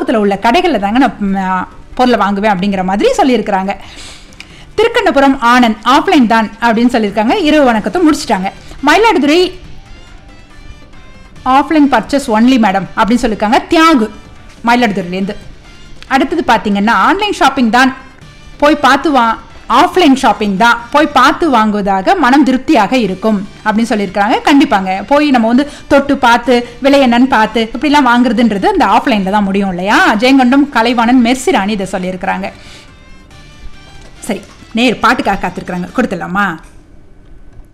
பக்கத்தில் உள்ள கடைகளில் தாங்க நான் ம், பொருளை வாங்குவேன் அப்படிங்கிற மாதிரி சொல்லியிருக்கிறாங்க திருக்கண்ணபுரம் ஆனந்த் ஆஃப்லைன் தான் அப்படின்னு சொல்லியிருக்காங்க இரவு வணக்கத்தை முடிச்சிட்டாங்க Mayiladuthurai offline purchase only madam அப்படின்னு சொல்லியிருக்காங்க தியாகு மயிலாடுதுறையிலேருந்து அடுத்தது பார்த்தீங்கன்னா ஆன்லைன் ஷாப்பிங் தான் போய் பார்த்து வா ஆஃப்லைன் ஷாப்பிங் தான் போய் பார்த்து வாங்குவதாக மனம் திருப்தியாக இருக்கும் அப்படின்னு சொல்லியிருக்காங்க கண்டிப்பாங்க போய் நம்ம வந்து தொட்டு பார்த்து விலை என்னன்னு பார்த்து இப்படிலாம் வாங்குறதுன்றது அந்த ஆஃப்லைனில் தான் முடியும் இல்லையா ஜெயங்கொண்டம் கலைவாணன் மெர்சிராணி இதை சொல்லியிருக்கிறாங்க சரி நேர் பாட்டுக்காக காத்திருக்கிறாங்க கொடுத்துடலாமா